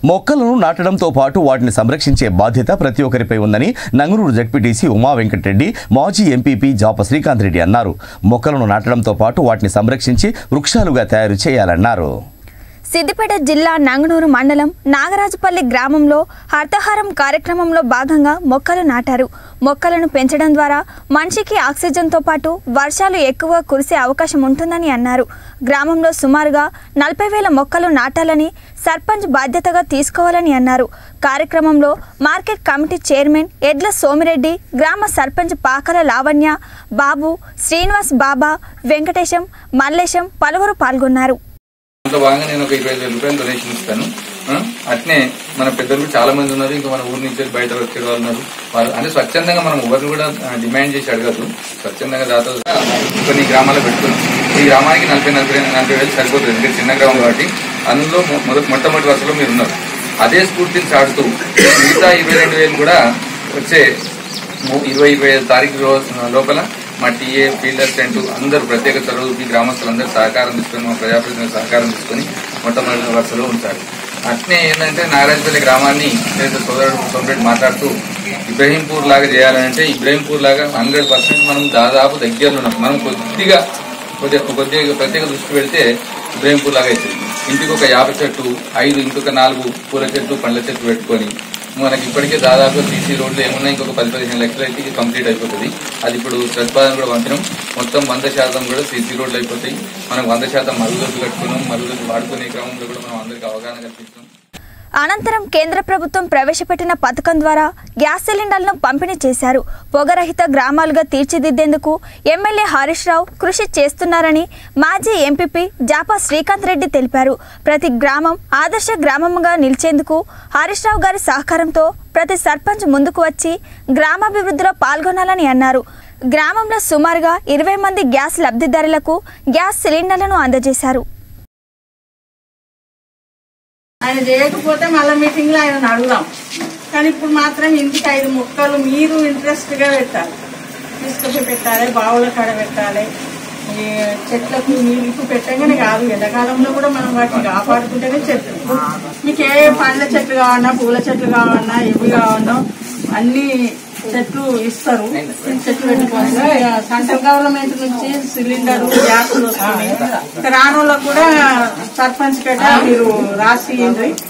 మొక్కలను నాటడంతో పాటు వాటిని సంరక్షించే బాధ్యత ప్రతి ఒక్కరిపై ఉందని నంగనూరు జడ్పీటీసీ ఉమా వెంకటరెడ్డి మాజీ ఎంపీపీ జాప శ్రీకాంత్ రెడ్డి అన్నారు మొక్కలను నాటడంతో పాటు వాటిని సంరక్షించి వృక్షాలుగా తయారు చేయాలన్నారు సిద్దిపేట జిల్లా నంగనూరు మండలం నాగరాజుపల్లి గ్రామంలో హర్తహారం కార్యక్రమంలో భాగంగా మొక్కలు నాటారు మొక్కలను పెంచడం ద్వారా మనిషికి ఆక్సిజన్తో పాటు వర్షాలు ఎక్కువ కురిసే అవకాశం ఉంటుందని అన్నారు గ్రామంలో సుమారుగా నలభై వేల మొక్కలు నాటాలని సర్పంచ్ బాధ్యతగా తీసుకోవాలని అన్నారు కార్యక్రమంలో మార్కెట్ కమిటీ చైర్మన్ ఎడ్ల సోమిరెడ్డి గ్రామ సర్పంచ్ పాకల లావణ్య బాబు శ్రీనివాస్ బాబా వెంకటేశం మల్లేశం పలువురు పాల్గొన్నారు దాంట్లో భాగంగా నేను ఒక ఇరవై ఐదు వేల రూపాయలు డొనేషన్ ఇస్తాను ఆ, అట్నే మన పెద్దలు చాలా మంది ఉన్నారు ఇంకా మన ఊరి నుంచి బయట వచ్చే వాళ్ళు ఉన్నారు వారు అంటే స్వచ్ఛందంగా మనం ఎవరిని కూడా ఆ, డిమాండ్ చేసి అడగదు స్వచ్ఛందంగా దాతలు కొన్ని గ్రామాల్లో పెట్టుకున్నాం ఈ గ్రామానికి నలభై నలభై నలభై వేలు సరిపోతుంది ఎందుకంటే చిన్న గ్రామం కాబట్టి అందులో మొ- మొదటి మొట్టమొదటి వరుసలో మీరు ఉన్నారు అదే స్ఫూర్తిని చాటుతూ మిగతా ఇరవై రెండు వేలు కూడా వచ్చే ము- ఇరవై ఇరవై ఐదు తారీఖు రో- లోపల మా టీఏ ఫీల్డ్ అసిస్టెంట్ అందరూ ప్రత్యేక చదువుకి గ్రామస్తులందరూ సహకారం తీసుకొని మా ప్రజాప్రతినిధుల సహకారం తీసుకొని మొట్టమొదటి వరుసలో ఉంటారు అట్నే ఏంటంటే నారాజపల్లి గ్రామాన్ని ఏదైతే సోదరుడు సోదరుడు మాట్లాడుతూ ఇబ్రహీంపూర్ లాగా చేయాలంటే ఇబ్రహీంపూర్ లాగా హండ్రెడ్ పర్సెంట్ మనం దాదాపు దగ్గరలో ఉన్నాం మనం కొద్దిగా కొద్దిగా కొద్దిగా ప్రత్యేక దృష్టి పెడితే ఇబ్రహీంపూర్ లాగా అవుతుంది ఇంటికి ఒక యాప చెట్టు ఐదు ఇంకొక నాలుగు పూల చెట్లు పండ్ల చెట్లు పెట్టుకొని మనకి ఇప్పటికే దాదాపు సీసీ రోడ్లు ఏమున్నా ఇంకొక పది పదిహేను లక్షలు అయితే ఇది కంప్లీట్ అయిపోతుంది అది ఇప్పుడు ప్రతిపాదన కూడా పంపినాం మొత్తం వంద శాతం కూడా సీసీ రోడ్లు అయిపోతాయి మనకు వంద శాతం మరుగుదొడ్లు కట్టుకున్నాం మరుగుదొడ్లు వాడుకునే క్రమంలో కూడా మనం అందరికీ అవగాహన కల్పిస్తున్నాం అనంతరం కేంద్ర ప్రభుత్వం ప్రవేశపెట్టిన పథకం ద్వారా గ్యాస్ సిలిండర్లను పంపిణీ చేశారు పొగరహిత గ్రామాలుగా తీర్చిదిద్దేందుకు ఎమ్మెల్యే హరీష్ రావు కృషి చేస్తున్నారని మాజీ ఎంపీపీ జాపా శ్రీకాంత్ రెడ్డి తెలిపారు ప్రతి గ్రామం ఆదర్శ గ్రామంగా నిలిచేందుకు హరీష్ రావు గారి సహకారంతో ప్రతి సర్పంచ్ ముందుకు వచ్చి గ్రామాభివృద్ధిలో పాల్గొనాలని అన్నారు గ్రామంలో సుమారుగా ఇరవై మంది గ్యాస్ లబ్ధిదారులకు గ్యాస్ సిలిండర్లను అందజేశారు ఆయన చేయకపోతే మళ్ళీ మీటింగ్ లో ఆయన అడుగుదాం కానీ ఇప్పుడు మాత్రం ఇంటికి ఐదు మొక్కలు మీరు ఇంట్రెస్ట్ గా పెట్టాలి తీసుకొచ్చి పెట్టాలి బావుల కాడ పెట్టాలి ఈ చెట్లకు నీళ్లు పెట్టగానే కాదు ఎండాకాలంలో కూడా మనం వాటిని కాపాడుకుంటేనే చెట్లు మీకు ఏ పండ్ల చెట్లు కావాలన్నా పూల చెట్లు కావాలన్నా ఇవి కావాలన్నా అన్ని చెట్లు ఇస్తారు చెట్లు పెట్టుకోవాలి సెంట్రల్ గవర్నమెంట్ నుంచి సిలిండర్ గ్యాస్ వస్తుంది రానులకు కూడా సర్పంచ్ గట్ట మీరు రాసి ఇవ్వండి.